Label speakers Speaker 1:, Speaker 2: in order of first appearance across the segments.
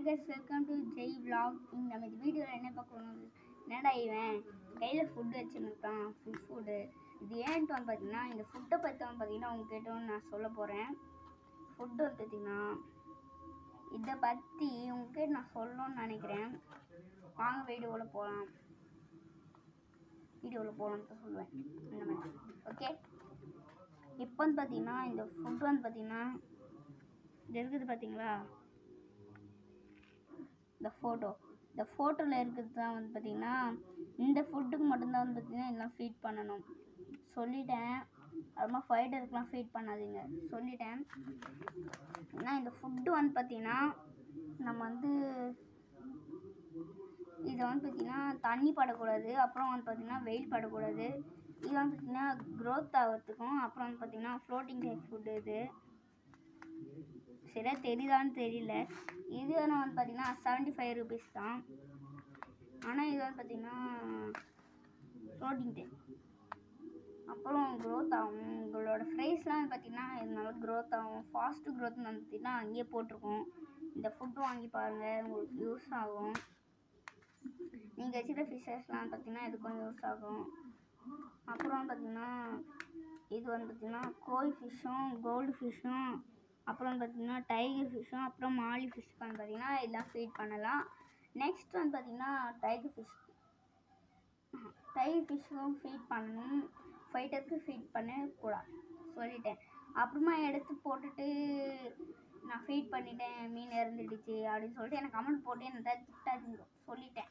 Speaker 1: Guys welcome to Jay vlog இங்க நம்ம இந்த வீடியோவில் என்ன பார்க்கணும் என்னடா இவன் கையில் ஃபுட்டு வச்சுருக்கான் ஃபிஷ் ஃபுட்டு இது ஏன்ட்டு வந்து பார்த்தீங்கன்னா இந்த ஃபுட்டை பற்றி வந்து பார்த்தீங்கன்னா உங்ககிட்ட நான் சொல்ல போகிறேன் ஃபுட்டு வந்து பார்த்தீங்கன்னா இதை பற்றி உங்ககிட்ட நான் சொல்லணும்னு நினைக்கிறேன் வாங்க வீடியோவில் போகலாம் வீடியோவில் போகலான்னு தான் சொல்லுவேன் இந்த மாதிரி ஓகே இப்போ வந்து பார்த்தீங்கன்னா இந்த ஃபுட்டு வந்து பார்த்தீங்கன்னா இது இருக்குது பார்த்தீங்களா இந்த ஃபோட்டோ இந்த ஃபோட்டோவில் இருக்கிறது தான் வந்து பார்த்திங்கன்னா இந்த ஃபுட்டுக்கு மட்டும்தான் வந்து பார்த்திங்கன்னா எல்லாம் ஃபீட் பண்ணணும் சொல்லிட்டேன் அதுமா ஃபைட்டருக்குலாம் ஃபீட் பண்ணாதீங்க சொல்லிட்டேன் ஏன்னா இந்த ஃபுட்டு வந்து பார்த்திங்கன்னா நம்ம வந்து இதை வந்து பார்த்திங்கன்னா தண்ணி படக்கூடாது அப்புறம் வந்து பார்த்திங்கன்னா வெயில் படக்கூடாது இது வந்து பார்த்திங்கன்னா க்ரோத் ஆகிறதுக்கும் அப்புறம் வந்து பார்த்திங்கன்னா ஃப்ளோட்டிங் டைப் ஃபுட்டு இது சரியா தெரியுதான்னு தெரியல இது வேணும் வந்து பார்த்தீங்கன்னா செவன்ட்டி ஃபைவ் ருபீஸ் தான் ஆனால் இது வந்து பார்த்தீங்கன்னா ஃப்ளோட்டிங் டைம் அப்புறம் க்ரோத் ஆகும் உங்களோட ஃப்ரைஸ்லாம் வந்து பார்த்தீங்கன்னா இது நல்லா க்ரோத் ஆகும் ஃபாஸ்ட்டு க்ரோத்னு வந்து பார்த்தீங்கன்னா அங்கேயே போட்டிருக்கோம் இந்த ஃபுட்டு வாங்கி பாருங்கள் உங்களுக்கு யூஸ் ஆகும் நீங்கள் வச்சுக்கிற ஃபிஷ்ஷஸ்லாம் பார்த்தீங்கன்னா இது கொஞ்சம் யூஸ் ஆகும் அப்புறம் பார்த்தீங்கன்னா இது வந்து பார்த்தீங்கன்னா கோய் ஃபிஷ்ஷும் கோல்டு ஃபிஷ்ஷும் அப்புறம் பார்த்தீங்கன்னா டைகர் ஃபிஷ்ஷும் அப்புறம் மாலி ஃபிஷ்க்கு வந்து பார்த்தீங்கன்னா இதெல்லாம் ஃபீட் பண்ணலாம் நெக்ஸ்ட் வந்து பார்த்தீங்கன்னா டைகர் ஃபிஷ் டைகர் ஃபிஷ்ஷுக்கும் ஃபீட் பண்ணணும் ஃபைட்டருக்கு ஃபீட் பண்ணக்கூடாது சொல்லிட்டேன் அப்புறமா எடுத்து போட்டுட்டு நான் ஃபீட் பண்ணிட்டேன் மீன் இறந்துடுச்சு அப்படின்னு சொல்லிட்டு எனக்கு கமெண்ட் போட்டு என்ன தான் திட்டாதீங்க சொல்லிட்டேன்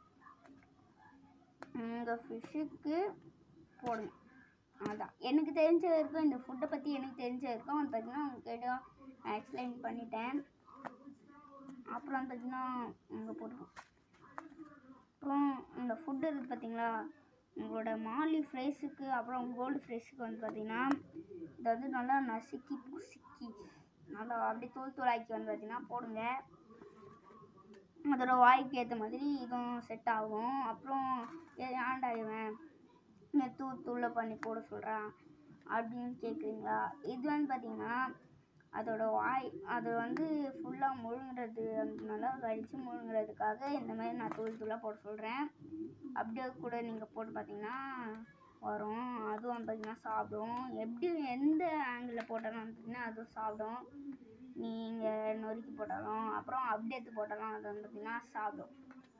Speaker 1: உங்கள் ஃபிஷ்ஷுக்கு போடுங்க அதான் எனக்கு தெரிஞ்ச வரைக்கும் இந்த ஃபுட்டை பற்றி எனக்கு தெரிஞ்ச வரைக்கும் வந்து பார்த்தீங்கன்னா உங்ககிட்ட நான் எக்ஸ்பிளைன் பண்ணிட்டேன் அப்புறம் வந்து பார்த்தீங்கன்னா இங்கே போட்டுருவோம் அப்புறம் இந்த ஃபுட்டு இருக்குது பார்த்தீங்களா உங்களோட மாலி ஃப்ரைஸுக்கு அப்புறம் கோல்டு ஃப்ரைஸுக்கு வந்து பார்த்தீங்கன்னா இதை வந்து நல்லா நசுக்கி புசுக்கி நல்லா அப்படியே தூள் தூளாக்கி வந்து பார்த்தீங்கன்னா போடுங்க அதோட வாய்க்கு ஏற்ற மாதிரி இதுவும் செட் ஆகும் அப்புறம் ஏன்டா இவன் இந்த தூள் தூளை பண்ணி போட சொல்கிறான் அப்படின்னு கேட்குறீங்களா இது வந்து பார்த்தீங்கன்னா அதோட வாய் அது வந்து ஃபுல்லாக முழுங்குறது அந்த நல்லா கடித்து முழுங்குறதுக்காக இந்த மாதிரி நான் தூள் தூளாக போட சொல்கிறேன் அப்படியே கூட நீங்கள் போட்டு பார்த்தீங்கன்னா வரும் அதுவும் வந்து பார்த்தீங்கன்னா சாப்பிடும் எப்படி எந்த ஆங்கிளில் போட்டாலும் வந்து பார்த்தீங்கன்னா அதுவும் சாப்பிடும் நீங்கள் நொறுக்கி போட்டாலும் அப்புறம் அப்படி எடுத்து போட்டாலும் அது வந்து பார்த்தீங்கன்னா சாப்பிடும்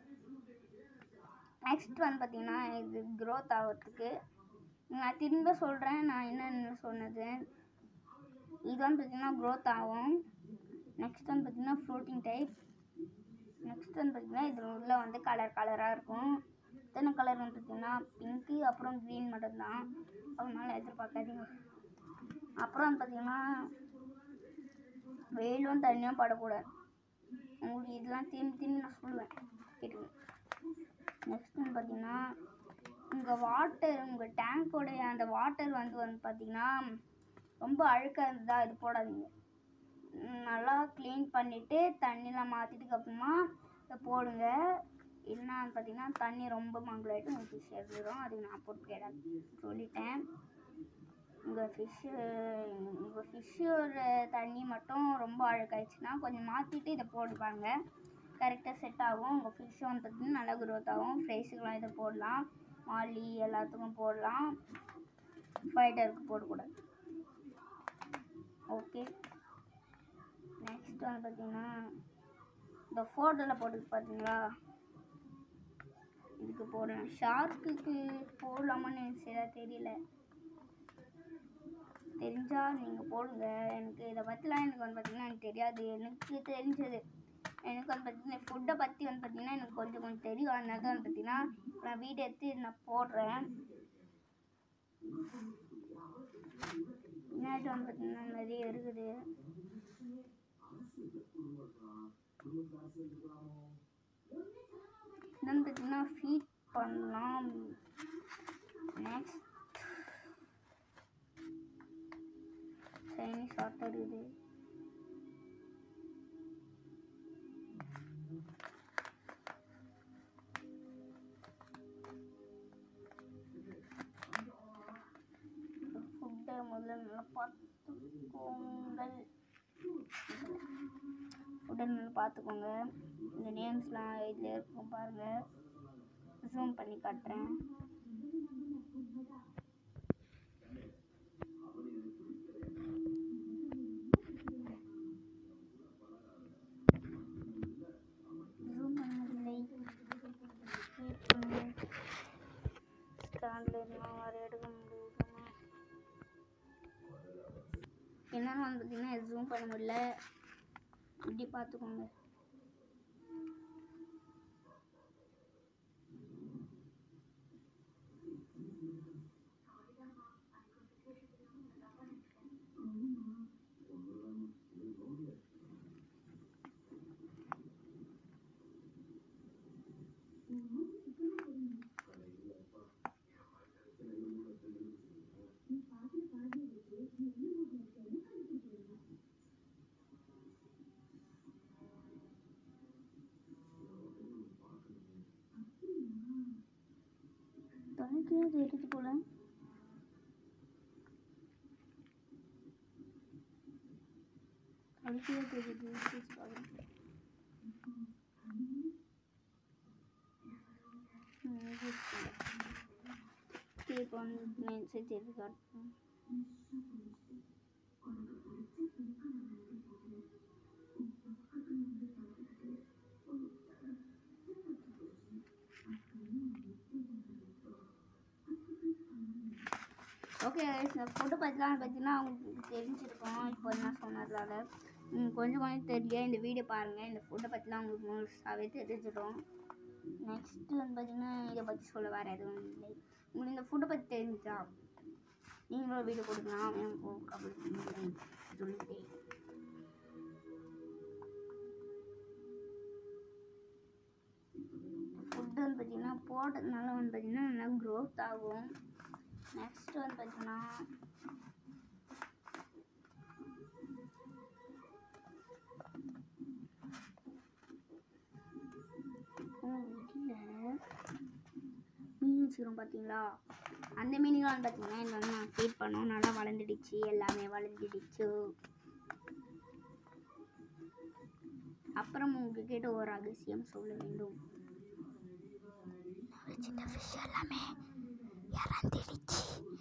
Speaker 1: நெக்ஸ்ட் வந்து பார்த்தீங்கன்னா இது க்ரோத் ஆகிறதுக்கு நான் திரும்ப சொல்கிறேன் நான் என்னென்ன சொன்னது இது வந்து பார்த்தீங்கன்னா க்ரோத் ஆகும் நெக்ஸ்ட் வந்து பார்த்தீங்கன்னா ஃப்ளோட்டிங் டைப் நெக்ஸ்ட் வந்து பார்த்தீங்கன்னா இது உள்ள வந்து கலர் கலராக இருக்கும் இத்தனை கலர் வந்து பார்த்தீங்கன்னா பிங்க்கு அப்புறம் க்ரீன் மட்டும்தான் அதனால எதிர்பார்க்காதீங்க அப்புறம் வந்து பார்த்தீங்கன்னா வெயிலும் தண்ணியும் படக்கூடாது உங்களுக்கு இதெல்லாம் திரும்பி திரும்பி நான் சொல்லுவேன் கேட்டுங்க நெக்ஸ்ட் வந்து பார்த்தீங்கன்னா உங்கள் வாட்டர் உங்கள் டேங்கோடைய அந்த வாட்டர் வந்து வந்து பார்த்தீங்கன்னா ரொம்ப அழுக்காக இருந்தால் இது போடாதீங்க ம், நல்லா க்ளீன் பண்ணிவிட்டு தண்ணிலாம் மாற்றிட்டுக்கு அப்புறமா இதை போடுங்க இல்லைன்னா வந்து பார்த்தீங்கன்னா தண்ணி ரொம்ப மங்களாயிட்டு உங்கள் ஃபிஷ் இறந்துடும் அதுக்கு நான் போட்டு கேடாது சொல்லிட்டேன் உங்கள் ஃபிஷ்ஷு உங்கள் ஃபிஷ்ஷோட தண்ணி மட்டும் ரொம்ப அழுக்காயிடுச்சுன்னா கொஞ்சம் மாற்றிட்டு இதை போடுவாங்க கரெக்டாக செட் ஆகும் உங்கள் ஃபிஷ் வந்து பார்த்தீங்கன்னா நல்லா க்ரோத் ஆகும் ஃப்ரைஸுக்கெலாம் இதை போடலாம் மாலி எல்லாத்துக்கும் போடலாம் ஃபைட்டருக்கு போடக்கூடாது ஓகே நெக்ஸ்ட் வந்து பார்த்தீங்கன்னா இந்த ஃபோட்டோவில் போட்டு பார்த்தீங்களா இதுக்கு போடுறேன் ஷார்க்குக்கு போடலாமான்னு எனக்கு சரியாக தெரியல தெரிஞ்சால் நீங்கள் போடுங்க எனக்கு இதை பற்றிலாம் எனக்கு வந்து பார்த்தீங்கன்னா எனக்கு தெரியாது எனக்கு தெரிஞ்சது எனக்கு வந்து பார்த்தீங்கன்னா ஃபுட்டை பற்றி வந்து பார்த்தீங்கன்னா எனக்கு கொஞ்சம் கொஞ்சம் தெரியும் அதனால தான் வந்து பார்த்தீங்கன்னா நான் வீடியோ எடுத்து நான் போடுறேன் பின்னாடி வந்து பார்த்தீங்கன்னா நிறைய இருக்குது இது வந்து பார்த்தீங்கன்னா ஃபீட் பண்ணலாம் நெக்ஸ்ட் சைனீஸ் ஆட்டர் இது ஃபுட்டை முதல்ல நல்லா பார்த்துக்கோங்கள் ஃபுட்டு ஃபுட்டுன்னு பார்த்துக்கோங்க இந்த நேம்ஸ்லாம் இதில் இருக்கும் பாருங்கள் ஜூம் பண்ணி காட்டுறேன் ஜூம் பண்ணவில்லை வெயிட் பண்ணுங்க ஸ்டாண்டில் இருந்தால் வர எடுக்க முடியுதுமா என்னன்னு வந்து பார்த்தீங்கன்னா ஜூம் பண்ண முடியல இப்படி பார்த்துக்கோங்க தனக்கே தெரியுது போல தனக்கே தெரியுது யோசிச்சு பாருங்க. ம், யோசிச்சு பாருங்க. சரி, இப்போ வந்து மெசேஜ் எடுத்து காட்டுறேன் ஓகே இந்த ஃபுட்டு பற்றிலாம் பார்த்தீங்கன்னா உங்களுக்கு தெரிஞ்சிருக்கும் இப்போ நான் சொன்னதால ம், கொஞ்சம் கொஞ்சம் தெரியல இந்த வீடியோ பாருங்கள் இந்த ஃபுட்டை பற்றிலாம் உங்களுக்கு முழுசாகவே தெரிஞ்சிடும் நெக்ஸ்ட்டு வந்து பார்த்தீங்கன்னா இதை பற்றி சொல்ல வேறு எதுவும் இல்லை உங்களுக்கு இந்த ஃபுட்டை பற்றி தெரிஞ்சா நீங்களும் வீடியோ கொடுக்கலாம் எனக்கு அப்படி சொல்லிட்டேன் ஃபுட்டு வந்து பார்த்தீங்கன்னா போட்டதுனால வந்து பார்த்தீங்கன்னா நல்லா க்ரோத் ஆகும் நெக்ஸ்ட் வந்து பார்த்தீங்கன்னா வீட்டில் மீன் வச்சுக்கிறோம் பார்த்தீங்களா அந்த மீன்கள் வந்து பார்த்தீங்கன்னா இது வந்து நான் ஃபீட் பண்ணோம் நல்லா வளர்ந்துடுச்சு எல்லாமே வளர்ந்துடுச்சு அப்புறம் உங்ககிட்ட ஒரு ரகசியம் சொல்ல வேண்டும் சின்ன ஃபிஷ் எல்லாமே இறந்துடுச்சு